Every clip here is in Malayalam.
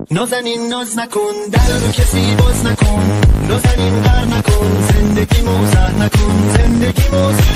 نازنین ناز نکن در رو کسی باز نکن نازنین غر نکن زندگی موزر نکن زندگی موزر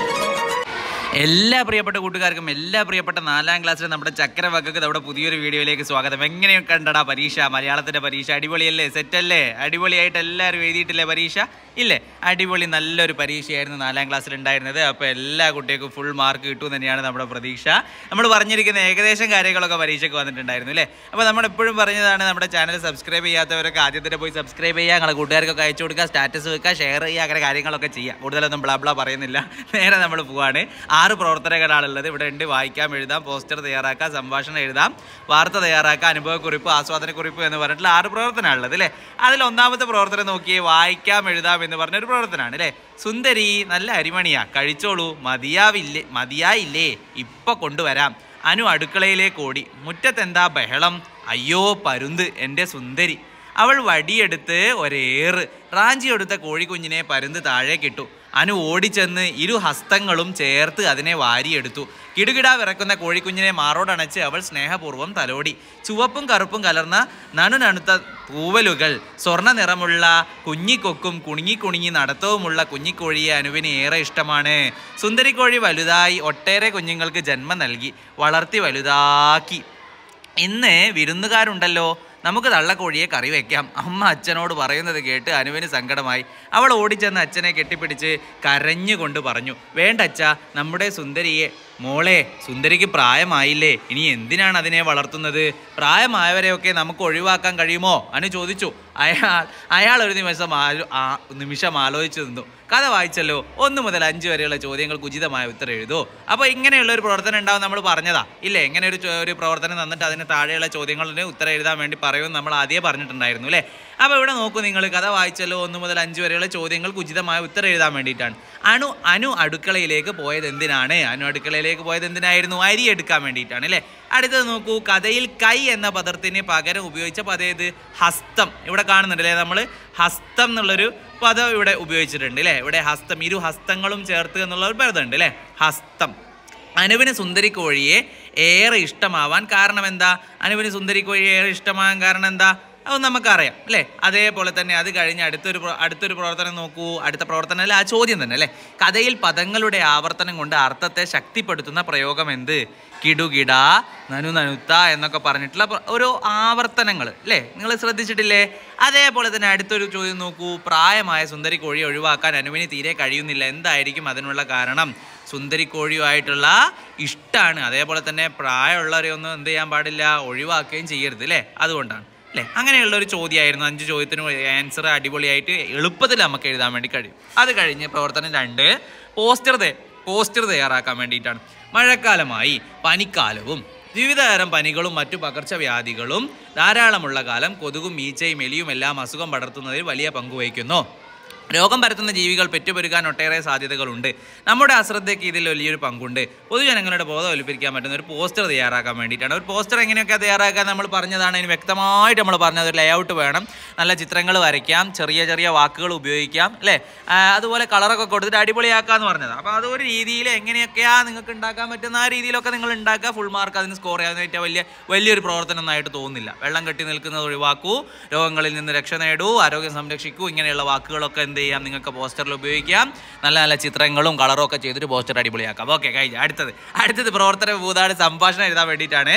എല്ലാ പ്രിയപ്പെട്ട കൂട്ടുകാർക്കും എല്ലാ പ്രിയപ്പെട്ട നാലാം ക്ലാസ്സിലെ നമ്മുടെ ചക്രവക്കക്ക് നമ്മുടെ പുതിയൊരു വീഡിയോയിലേക്ക് സ്വാഗതം എങ്ങനെയൊക്കെ ഉണ്ടടാ പരീക്ഷ മലയാളത്തിന്റെ പരീക്ഷ അടിപൊളിയല്ലേ സെറ്റല്ലേ അടിപൊളിയായിട്ട് എല്ലാവരും എഴുതിയിട്ടില്ലേ പരീക്ഷ ഇല്ലേ അടിപൊളി നല്ലൊരു പരീക്ഷയായിരുന്നു നാലാം ക്ലാസ്സിൽ ഉണ്ടായിരുന്നത് അപ്പോൾ എല്ലാ കുട്ടികൾക്കും ഫുൾ മാർക്ക് കിട്ടും തന്നെയാണ് നമ്മുടെ പ്രതീക്ഷ നമ്മൾ പറഞ്ഞിരിക്കുന്ന ഏകദേശം കാര്യങ്ങളൊക്കെ പരീക്ഷയ്ക്ക് വന്നിട്ടുണ്ടായിരുന്നു അല്ലേ അപ്പോൾ നമ്മൾ എപ്പോഴും പറഞ്ഞതാണ് നമ്മുടെ ചാനൽ സബ്സ്ക്രൈബ് ചെയ്യാത്തവരൊക്കെ ആദ്യം തന്നെ പോയി സബ്സ്ക്രൈബ് ചെയ്യുക നിങ്ങളെ കൂട്ടുകാർക്കൊക്കെ അയച്ചു കൊടുക്കുക സ്റ്റാറ്റസ് വെക്കുക ഷെയർ ചെയ്യുക അങ്ങനെ കാര്യങ്ങളൊക്കെ ചെയ്യുക കൂടുതലൊന്നും ബ്ലാ ബ്ലാ പറയുന്നില്ല നേരെ നമ്മൾ പോവാണ് ആറ് പ്രവർത്തനങ്ങളാണുള്ളത് ഇവിടെ ഉണ്ട് വായിക്കാം എഴുതാം പോസ്റ്റർ തയ്യാറാക്കാം സംഭാഷണം എഴുതാം വാർത്ത തയ്യാറാക്കാം അനുഭവക്കുറിപ്പ് ആസ്വാദനക്കുറിപ്പ് എന്ന് പറഞ്ഞിട്ടുള്ള ആറ് പ്രവർത്തനമാണുള്ളത് അല്ലേ അതിൽ ഒന്നാമത്തെ പ്രവർത്തനം നോക്കിയേ വായിക്കാം എഴുതാം എന്ന് പറഞ്ഞൊരു പ്രവർത്തനമാണ് അല്ലേ സുന്ദരി നല്ല അരിമണിയാ കഴിച്ചോളൂ മതിയാവില്ലേ മതിയായില്ലേ ഇപ്പൊ കൊണ്ടുവരാം അനു അടുക്കളയിലേക്ക് ഓടി മുറ്റത്തെന്താ ബഹളം അയ്യോ പരുന്ത് എൻ്റെ സുന്ദരി അവൾ വടിയെടുത്ത് ഒരേറ് റാഞ്ചിയെടുത്ത കോഴിക്കുഞ്ഞിനെ പരുന്ത് താഴേക്കിട്ടു അനു ഓടിച്ചെന്ന് ഇരു ഹസ്തങ്ങളും ചേർത്ത് അതിനെ വാരിയെടുത്തു കിടുകിടാ വിറക്കുന്ന കോഴിക്കുഞ്ഞിനെ മാറോടണച്ച് അവൾ സ്നേഹപൂർവ്വം തലോടി ചുവപ്പും കറുപ്പും കലർന്ന നണുനണുത്ത തൂവലുകൾ സ്വർണ്ണ നിറമുള്ള കുഞ്ഞിക്കൊക്കും കുണുങ്ങി കുണുങ്ങി നടത്തവുമുള്ള കുഞ്ഞിക്കോഴിയെ അനുവിന് ഏറെ ഇഷ്ടമാണ് സുന്ദരിക്കോഴി വലുതായി ഒട്ടേറെ കുഞ്ഞുങ്ങൾക്ക് ജന്മം നൽകി വളർത്തി വലുതാക്കി ഇന്ന് വിരുന്നുകാരുണ്ടല്ലോ നമുക്ക് തള്ളക്കോഴിയെ കറി വെക്കാം അമ്മ അച്ഛനോട് പറയുന്നത് കേട്ട് അനുവിന് സങ്കടമായി അവൾ ഓടിച്ചെന്ന് അച്ഛനെ കെട്ടിപ്പിടിച്ച് കരഞ്ഞുകൊണ്ട് പറഞ്ഞു വേണ്ട അച്ഛ നമ്മുടെ സുന്ദരിയെ മോളെ സുന്ദരിക്ക് പ്രായമായില്ലേ ഇനി എന്തിനാണ് അതിനെ വളർത്തുന്നത് പ്രായമായവരെയൊക്കെ നമുക്ക് ഒഴിവാക്കാൻ കഴിയുമോ അനു ചോദിച്ചു അയാൾ അയാൾ ഒരു നിമിഷം ആലോ ആ നിമിഷം ആലോചിച്ചു നിന്നു കഥ വായിച്ചല്ലോ ഒന്ന് മുതൽ അഞ്ച് വരെയുള്ള ചോദ്യങ്ങൾക്ക് ഉചിതമായ ഉത്തരം എഴുതൂ അപ്പോൾ ഇങ്ങനെയുള്ള ഒരു പ്രവർത്തനം ഉണ്ടാവും നമ്മൾ പറഞ്ഞതാ ഇല്ലേ ഇങ്ങനെ ഒരു ചോ- ഒരു പ്രവർത്തനം തന്നിട്ട് അതിന് താഴെയുള്ള ചോദ്യങ്ങളുടെ ഉത്തരം എഴുതാൻ വേണ്ടി പറയുമെന്ന് നമ്മൾ ആദ്യമേ പറഞ്ഞിട്ടുണ്ടായിരുന്നു അല്ലേ അപ്പോൾ ഇവിടെ നോക്കൂ നിങ്ങൾ കഥ വായിച്ചല്ലോ ഒന്ന് മുതൽ അഞ്ച് വരെയുള്ള ചോദ്യങ്ങൾക്ക് ഉചിതമായ ഉത്തരം എഴുതാൻ വേണ്ടിയിട്ടാണ് അനു അനു അടുക്കളയിലേക്ക് പോയത് എന്തിനാണ് അനു അടുക്കളയിലേക്ക് പോയത് എന്തിനായിരുന്നു അരി എടുക്കാൻ വേണ്ടിയിട്ടാണ് അല്ലേ അടുത്തത് നോക്കൂ കഥയിൽ കൈ എന്ന പദത്തിന് പകരം ഉപയോഗിച്ച പദം ഏത് ഹസ്തം ഇവിടെ കാണുന്നുണ്ടല്ലേ നമ്മൾ ഹസ്തം എന്നുള്ളൊരു പദം ഇവിടെ ഉപയോഗിച്ചിട്ടുണ്ട് അല്ലേ ഇവിടെ ഹസ്തം ഇരു ഹസ്തങ്ങളും ചേർത്ത് എന്നുള്ള ഒരു പദമുണ്ട് അല്ലേ ഹസ്തം അനുവിന് സുന്ദരിക്കോഴിയെ ഏറെ ഇഷ്ടമാവാൻ കാരണം എന്താ അനുവിന് സുന്ദരിക്കോഴിയെ ഏറെ ഇഷ്ടമാവാൻ കാരണം എന്താ അത് നമുക്കറിയാം അല്ലേ അതേപോലെ തന്നെ അത് കഴിഞ്ഞ് അടുത്തൊരു പ്ര- അടുത്തൊരു പ്രവർത്തനം നോക്കൂ അടുത്ത പ്രവർത്തനം അല്ല ആ ചോദ്യം തന്നെ അല്ലേ കഥയിൽ പദങ്ങളുടെ ആവർത്തനം കൊണ്ട് അർത്ഥത്തെ ശക്തിപ്പെടുത്തുന്ന പ്രയോഗം എന്ത് കിടുകിട നനു നനുത്ത എന്നൊക്കെ പറഞ്ഞിട്ടുള്ള പ്ര- ഓരോ ആവർത്തനങ്ങൾ അല്ലേ നിങ്ങൾ ശ്രദ്ധിച്ചിട്ടില്ലേ അതേപോലെ തന്നെ അടുത്തൊരു ചോദ്യം നോക്കൂ പ്രായമായ സുന്ദരി കോഴിയെ ഒഴിവാക്കാൻ അനുവിന് തീരെ കഴിയുന്നില്ല എന്തായിരിക്കും അതിനുള്ള കാരണം സുന്ദരി കോഴിയുമായിട്ടുള്ള ഇഷ്ടമാണ് അതേപോലെ തന്നെ പ്രായമുള്ളവരെ ഒന്നും എന്ത് ചെയ്യാൻ പാടില്ല ഒഴിവാക്കുകയും ചെയ്യരുത് അല്ലേ അതുകൊണ്ടാണ് അല്ലേ അങ്ങനെയുള്ള ഒരു ചോദ്യമായിരുന്നു അഞ്ച് ചോദ്യത്തിന് ആൻസർ അടിപൊളിയായിട്ട് എളുപ്പത്തിൽ നമുക്ക് എഴുതാൻ വേണ്ടി കഴിയും അത് കഴിഞ്ഞ് പ്രവർത്തനം രണ്ട് പോസ്റ്റർ തേ പോസ്റ്റർ തയ്യാറാക്കാൻ വേണ്ടിയിട്ടാണ് മഴക്കാലമായി പനിക്കാലവും വിവിധതരം പനികളും മറ്റു പകർച്ചവ്യാധികളും ധാരാളമുള്ള കാലം കൊതുകും ഈച്ചയും എലിയും എല്ലാം അസുഖം പടർത്തുന്നതിൽ വലിയ പങ്ക് വഹിക്കുന്നു രോഗം പരത്തുന്ന ജീവികൾ പെറ്റുപെരുകാൻ ഒട്ടേറെ സാധ്യതകളുണ്ട് നമ്മുടെ അശ്രദ്ധയ്ക്ക് ഇതിൽ വലിയൊരു പങ്കുണ്ട് പൊതുജനങ്ങളുടെ ബോധം ഒലിപ്പിക്കാൻ പറ്റുന്ന ഒരു പോസ്റ്റർ തയ്യാറാക്കാൻ വേണ്ടിയിട്ടാണ് ഒരു പോസ്റ്റർ എങ്ങനെയൊക്കെ തയ്യാറാക്കാൻ നമ്മൾ പറഞ്ഞതാണ് അതിന് വ്യക്തമായിട്ട് നമ്മൾ പറഞ്ഞത് ഒരു ലേഔട്ട് വേണം നല്ല ചിത്രങ്ങൾ വരയ്ക്കാം ചെറിയ ചെറിയ വാക്കുകൾ ഉപയോഗിക്കാം അല്ലേ ആ, അതുപോലെ കളറൊക്കെ കൊടുത്തിട്ട് അടിപൊളിയാക്കാന്ന് പറഞ്ഞത് അപ്പോൾ അതൊരു രീതിയിൽ എങ്ങനെയൊക്കെയാ നിങ്ങൾക്ക് ഉണ്ടാക്കാൻ പറ്റുന്ന ആ രീതിയിലൊക്കെ നിങ്ങൾ ഉണ്ടാക്കുക ഫുൾ മാർക്ക് അതിന് സ്കോർ ചെയ്യാനായിട്ട് വലിയ വലിയൊരു പ്രവർത്തനം ഒന്നായിട്ട് തോന്നുന്നില്ല വെള്ളം കെട്ടി നിൽക്കുന്നത് ഒഴിവാക്കൂ രോഗങ്ങളിൽ നിന്ന് രക്ഷ നേടൂ ആരോഗ്യം സംരക്ഷിക്കൂ ഇങ്ങനെയുള്ള വാക്കുകളൊക്കെ എന്ത് ചെയ്യാം നിങ്ങൾക്ക് പോസ്റ്ററിൽ ഉപയോഗിക്കാം നല്ല നല്ല ചിത്രങ്ങളും കളറും ഒക്കെ ചെയ്തിട്ട് പോസ്റ്റർ അടിപൊളിയാക്കാം ഓക്കെ കഴിഞ്ഞു അടുത്തത് അടുത്തത് പ്രവർത്തന ഭൂതാട് സംഭാഷണം എഴുതാൻ വേണ്ടിയിട്ടാണ്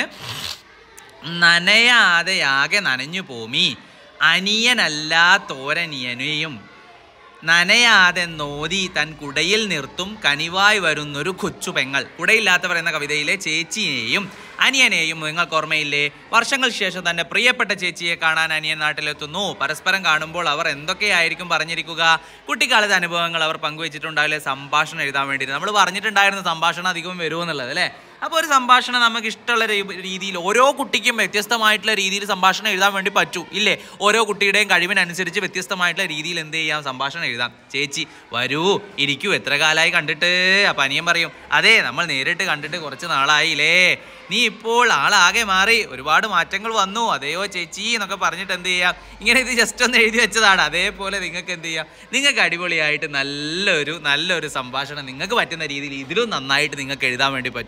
നനയാതെ ആകെ നനഞ്ഞു പോമി അനിയനല്ലാ തോരനിയനെയും നനയാതെ നോതി തൻ കുടയിൽ നിർത്തും കനിവായി വരുന്നൊരു കൊച്ചു പെങ്ങൾ കുടയില്ലാത്തവർ എന്ന കവിതയിലെ ചേച്ചിയെയും അനിയനെയും നിങ്ങൾക്ക് ഓർമ്മയില്ലേ വർഷങ്ങൾക്ക് ശേഷം തന്റെ പ്രിയപ്പെട്ട ചേച്ചിയെ കാണാൻ അനിയൻ നാട്ടിലെത്തുന്നു പരസ്പരം കാണുമ്പോൾ അവർ എന്തൊക്കെയായിരിക്കും പറഞ്ഞിരിക്കുക കുട്ടിക്കാലത്തെ അനുഭവങ്ങൾ അവർ പങ്കുവെച്ചിട്ടുണ്ടാവില്ലേ സംഭാഷണം എഴുതാൻ വേണ്ടി നമ്മൾ പറഞ്ഞിട്ടുണ്ടായിരുന്നു സംഭാഷണം അധികവും വരുമെന്നുള്ളത് അല്ലേ അപ്പോൾ ഒരു സംഭാഷണം നമുക്ക് ഇഷ്ടമുള്ള രീ- രീതിയിൽ ഓരോ കുട്ടിക്കും വ്യത്യസ്തമായിട്ടുള്ള രീതിയിൽ സംഭാഷണം എഴുതാൻ വേണ്ടി പറ്റൂ ഇല്ലേ ഓരോ കുട്ടിയുടെയും കഴിവിനനുസരിച്ച് വ്യത്യസ്തമായിട്ടുള്ള രീതിയിൽ എന്ത് ചെയ്യാം സംഭാഷണം എഴുതാം ചേച്ചി വരൂ ഇരിക്കൂ എത്ര കാലമായി കണ്ടിട്ട് അപ്പം അനിയൻ പറയും അതെ നമ്മൾ നേരിട്ട് കണ്ടിട്ട് കുറച്ച് നാളായില്ലേ നീ ഇപ്പോൾ ആളാകെ മാറി ഒരുപാട് മാറ്റങ്ങൾ വന്നു അതെയോ ചേച്ചി എന്നൊക്കെ പറഞ്ഞിട്ട് എന്ത് ചെയ്യാം ഇങ്ങനെ ഇത് ജസ്റ്റ് ഒന്ന് എഴുതി വെച്ചതാണ് അതേപോലെ നിങ്ങൾക്ക് എന്ത് ചെയ്യാം നിങ്ങൾക്ക് അടിപൊളിയായിട്ട് നല്ലൊരു നല്ലൊരു സംഭാഷണം നിങ്ങൾക്ക് പറ്റുന്ന രീതിയിൽ ഇതിലും നന്നായിട്ട് നിങ്ങൾക്ക് എഴുതാൻ വേണ്ടി പറ്റും ഇല്ലേ നിങ്ങൾ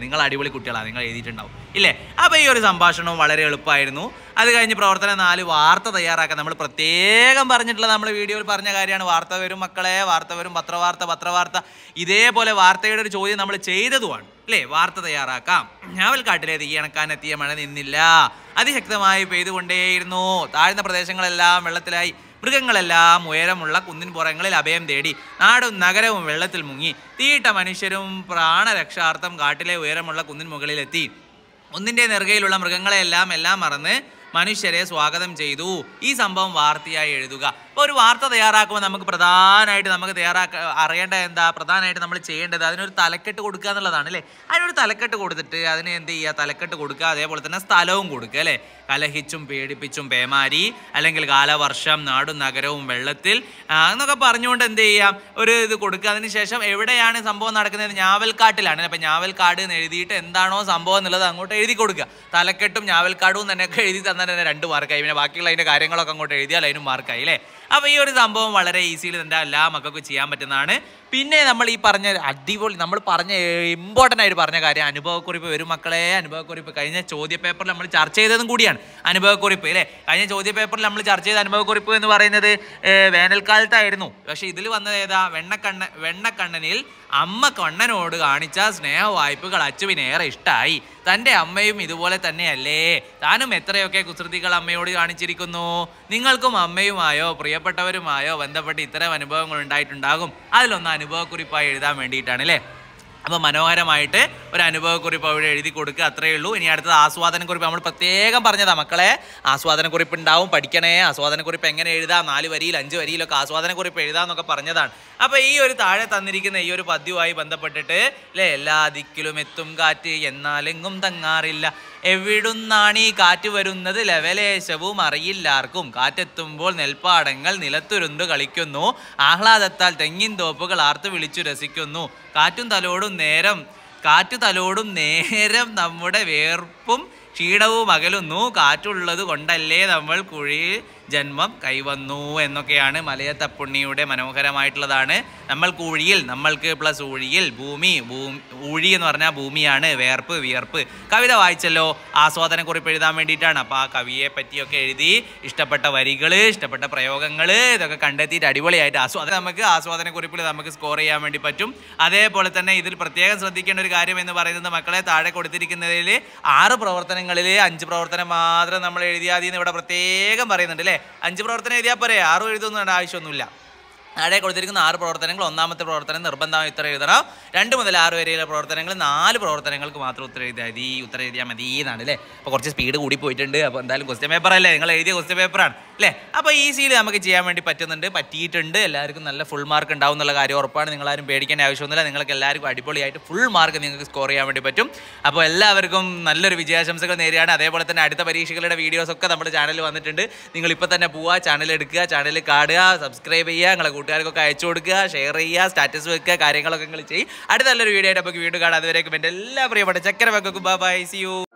നിങ്ങൾ അടിപൊളി കുട്ടികളാണ് നിങ്ങൾ എഴുതിയിട്ടുണ്ടാവും ഇല്ലേ അപ്പോൾ ഈ ഒരു സംഭാഷണവും വളരെ എളുപ്പമായിരുന്നു അത് കഴിഞ്ഞ് പ്രവർത്തനം നാല് വാർത്ത തയ്യാറാക്കാൻ നമ്മൾ പ്രത്യേകം പറഞ്ഞിട്ടുള്ള നമ്മുടെ വീഡിയോയിൽ പറഞ്ഞ കാര്യമാണ് വാർത്ത വരും മക്കളെ വാർത്ത വരും പത്രവാർത്ത പത്രവാർത്ത ഇതേപോലെ വാർത്തയുടെ ഒരു ചോദ്യം നമ്മൾ ചെയ്തതുമാണ് അല്ലേ വാർത്ത തയ്യാറാക്കാം ഞാവൽക്കാട്ടിലെ തീയണക്കാനെത്തിയ മഴ നിന്നില്ല അതിശക്തമായി പെയ്തുകൊണ്ടേയിരുന്നു താഴ്ന്ന പ്രദേശങ്ങളെല്ലാം വെള്ളത്തിലായി മൃഗങ്ങളെല്ലാം ഉയരമുള്ള കുന്നിൻ പുറങ്ങളിൽ അഭയം തേടി നാടും നഗരവും വെള്ളത്തിൽ മുങ്ങി തീയിട്ട മനുഷ്യരും പ്രാണരക്ഷാർത്ഥം കാട്ടിലെ ഉയരമുള്ള കുന്നിൻ മുകളിലെത്തി ഒന്നിൻ്റെ നെറുകയിലുള്ള മൃഗങ്ങളെല്ലാം എല്ലാം മറന്ന് മനുഷ്യരെ സ്വാഗതം ചെയ്തു ഈ സംഭവം വാർത്തയായി എഴുതുക അപ്പോൾ ഒരു വാർത്ത തയ്യാറാക്കുമ്പോൾ നമുക്ക് പ്രധാനമായിട്ട് നമുക്ക് തയ്യാറാക്ക അറിയേണ്ട എന്താ പ്രധാനമായിട്ട് നമ്മൾ ചെയ്യേണ്ടത് അതിനൊരു തലക്കെട്ട് കൊടുക്കുക എന്നുള്ളതാണ് അല്ലേ അതിനൊരു തലക്കെട്ട് കൊടുത്തിട്ട് അതിന് എന്ത് ചെയ്യുക തലക്കെട്ട് കൊടുക്കുക അതേപോലെ തന്നെ സ്ഥലവും കൊടുക്കുക അല്ലേ കലഹിച്ചും പേടിപ്പിച്ചും പേമാരി അല്ലെങ്കിൽ കാലവർഷം നാടും നഗരവും വെള്ളത്തിൽ ആ, എന്നൊക്കെ പറഞ്ഞുകൊണ്ട് എന്ത് ചെയ്യാം ഒരു ഇത് കൊടുക്കുക അതിന് ശേഷം എവിടെയാണ് സംഭവം നടക്കുന്നത് ഞാവൽക്കാട്ടിലാണ് അപ്പം ഞാവൽക്കാട് എന്ന് എഴുതിയിട്ട് എന്താണോ സംഭവം എന്നുള്ളത് അങ്ങോട്ട് എഴുതി കൊടുക്കുക തലക്കെട്ടും ഞാവൽക്കാടും തന്നെ ഒക്കെ എഴുതി തന്നാൽ തന്നെ രണ്ട് മാർക്കായി പിന്നെ ബാക്കിയുള്ള അതിൻ്റെ കാര്യങ്ങളൊക്കെ അങ്ങോട്ട് എഴുതിയാൽ അതിനും മാർക്കായി അല്ലേ അപ്പോൾ ഈ ഒരു സംഭവം വളരെ ഈസിയിൽ തന്നെ എല്ലാ മക്കൾക്കും ചെയ്യാൻ പറ്റുന്നതാണ് പിന്നെ നമ്മൾ ഈ പറഞ്ഞ അടിപൊളി നമ്മൾ പറഞ്ഞ ഇമ്പോർട്ടൻ്റ് ആയിട്ട് പറഞ്ഞ കാര്യം അനുഭവക്കുറിപ്പ് വരും മക്കളെ അനുഭവക്കുറിപ്പ് കഴിഞ്ഞ ചോദ്യ പേപ്പറിൽ നമ്മൾ ചർച്ച ചെയ്തതും കൂടിയാണ് അനുഭവക്കുറിപ്പ് അല്ലേ കഴിഞ്ഞ ചോദ്യ പേപ്പറിൽ നമ്മൾ ചർച്ച ചെയ്ത അനുഭവക്കുറിപ്പ് എന്ന് പറയുന്നത് ഏർ, വേനൽക്കാലത്തായിരുന്നു പക്ഷേ ഇതിൽ വന്നത് ഏതാ വെണ്ണക്കണ്ണ വെണ്ണക്കണ്ണനിൽ അമ്മ കണ്ണനോട് കാണിച്ച സ്നേഹ വായ്പകൾ അച്ചുവിന് ഏറെ ഇഷ്ടമായി തൻ്റെ അമ്മയും ഇതുപോലെ തന്നെയല്ലേ താനും എത്രയൊക്കെ കുസൃതികൾ അമ്മയോട് കാണിച്ചിരിക്കുന്നു നിങ്ങൾക്കും അമ്മയുമായോ പ്രിയപ്പെട്ടവരുമായോ ബന്ധപ്പെട്ട് ഇത്തരം അനുഭവങ്ങൾ ഉണ്ടായിട്ടുണ്ടാകും അതിലൊന്ന് അനുഭവക്കുറിപ്പായി എഴുതാൻ വേണ്ടിയിട്ടാണ് അല്ലേ അപ്പോൾ മനോഹരമായിട്ട് ഒരു അനുഭവക്കുറിപ്പ് അവിടെ എഴുതി കൊടുക്കുക അത്രയേ ഉള്ളൂ ഇനി അടുത്തത് ആസ്വാദനക്കുറിപ്പ് നമ്മൾ പ്രത്യേകം പറഞ്ഞതാ മക്കളെ ആസ്വാദനക്കുറിപ്പ് ഉണ്ടാവും പഠിക്കണേ ആസ്വാദനക്കുറിപ്പ് എങ്ങനെ എഴുതാം നാല് വരിയിൽ അഞ്ച് വരിയിലൊക്കെ ആസ്വാദനക്കുറിപ്പ് എഴുതാമെന്നൊക്കെ പറഞ്ഞതാണ് അപ്പോൾ ഈ ഒരു താഴെ തന്നിരിക്കുന്ന ഈ ഒരു പദ്യവുമായി ബന്ധപ്പെട്ടിട്ട് അല്ലേ എല്ലാ ദിക്കിലും എത്തും കാറ്റ് എന്നാലെങ്ങും തങ്ങാറില്ല എവിടുന്നാണ് ഈ കാറ്റ് വരുന്നത് ലവലേശവും അറിയില്ലാർക്കും കാറ്റെത്തുമ്പോൾ നെൽപ്പാടങ്ങൾ നിലത്തുരുണ്ട് കളിക്കുന്നു ആഹ്ലാദത്താൽ തെങ്ങിൻ തോപ്പുകൾ ആർത്ത് വിളിച്ചു രസിക്കുന്നു കാറ്റും തലോടും നേരം കാറ്റു തലോടും നേരം നമ്മുടെ വേർപ്പും ക്ഷീണവും അകലുന്നു കാറ്റുള്ളത് കൊണ്ടല്ലേ നമ്മൾ കുഴി ജന്മം കൈവന്നു എന്നൊക്കെയാണ് മലയത്തപ്പുണ്ണിയുടെ മനോഹരമായിട്ടുള്ളതാണ് നമ്മൾ കുഴിയിൽ നമ്മൾക്ക് പ്ലസ് ഊഴിയിൽ ഭൂമി ഭൂമി ഊഴി എന്ന് പറഞ്ഞാൽ ഭൂമിയാണ് വേർപ്പ് വിയർപ്പ് കവിത വായിച്ചല്ലോ ആസ്വാദനക്കുറിപ്പ് എഴുതാൻ വേണ്ടിയിട്ടാണ് അപ്പോൾ ആ കവിയെ പറ്റിയൊക്കെ എഴുതി ഇഷ്ടപ്പെട്ട വരികൾ ഇഷ്ടപ്പെട്ട പ്രയോഗങ്ങൾ ഇതൊക്കെ കണ്ടെത്തിയിട്ട് അടിപൊളിയായിട്ട് ആസ്വാദനം നമുക്ക് ആസ്വാദനക്കുറിപ്പിൽ നമുക്ക് സ്കോർ ചെയ്യാൻ വേണ്ടി പറ്റും അതേപോലെ തന്നെ ഇതിൽ പ്രത്യേകം ശ്രദ്ധിക്കേണ്ട ഒരു കാര്യം എന്ന് പറയുന്നത് മക്കളെ താഴെ കൊടുത്തിരിക്കുന്നതിൽ ആറ് പ്രവർത്തനങ്ങളിൽ അഞ്ച് പ്രവർത്തനം മാത്രം നമ്മൾ എഴുതിയാൽ മതി എന്ന് ഇവിടെ പ്രത്യേകം പറയുന്നുണ്ട് അല്ലേ അഞ്ച് പ്രവർത്തനം എഴുതിയാൽ പോരെ ആറും എഴുതൊന്നും ആവശ്യമൊന്നുമില്ല താഴെ കൊടുത്തിരിക്കുന്ന ആറ് പ്രവർത്തനങ്ങൾ ഒന്നാമത്തെ പ്രവർത്തനം നിർബന്ധമായി ഉത്തരം എഴുതണം രണ്ട് മുതൽ ആറ് വരെയുള്ള പ്രവർത്തനങ്ങൾ നാല് പ്രവർത്തനങ്ങൾക്ക് മാത്രം ഉത്തരം എഴുതിയാൽ മതി ഉത്തരം എഴുതിയാൽ മതി എന്നാണ് അല്ലേ അപ്പോൾ കുറച്ച് സ്പീഡ് കൂടി പോയിട്ടുണ്ട് അപ്പോൾ എന്തായാലും ക്വസ്റ്റ്യൻ പേപ്പർ അല്ലേ നിങ്ങൾ എഴുതിയ ക്വസ്റ്റ്യൻ പേപ്പറാണ് അല്ലേ അപ്പോൾ ഈസിയിൽ നമുക്ക് ചെയ്യാൻ വേണ്ടി പറ്റുന്നുണ്ട് പറ്റിയിട്ടുണ്ട് എല്ലാവർക്കും നല്ല ഫുൾ മാർക്ക് ഉണ്ടാവും എന്നുള്ള കാര്യം ഉറപ്പാണ് നിങ്ങളാരും പേടിക്കേണ്ട ആവശ്യമൊന്നുമില്ല നിങ്ങൾക്ക് എല്ലാവർക്കും അടിപൊളിയായിട്ട് ഫുൾ മാർക്ക് നിങ്ങൾക്ക് സ്കോർ ചെയ്യാൻ വേണ്ടി പറ്റും അപ്പോൾ എല്ലാവർക്കും നല്ലൊരു വിജയാശംസകൾ നേരെയാണ് അതേപോലെ തന്നെ അടുത്ത പരീക്ഷകളുടെ വീഡിയോസ് ഒക്കെ നമ്മുടെ ചാനലിൽ വന്നിട്ടുണ്ട് നിങ്ങൾ ഇപ്പോൾ തന്നെ പോവുക ചാനൽ എടുക്കുക ചാനൽ കാണുക സബ്സ്ക്രൈബ് ചെയ്യുക നിങ്ങളെ കൂട്ടുകാർക്കൊക്കെ അയച്ചു കൊടുക്കുക ഷെയർ ചെയ്യുക സ്റ്റാറ്റസ് വെക്കുക കാര്യങ്ങളൊക്കെ നിങ്ങൾ ചെയ്യും അടുത്ത നല്ലൊരു വീഡിയോ ആയിട്ട് നമുക്ക് വീണ്ടും കാണാം അതുവരേക്കും എൻ്റെ എല്ലാ പ്രിയപ്പെട്ട ചക്കര വെക്കും ബൈ സി യു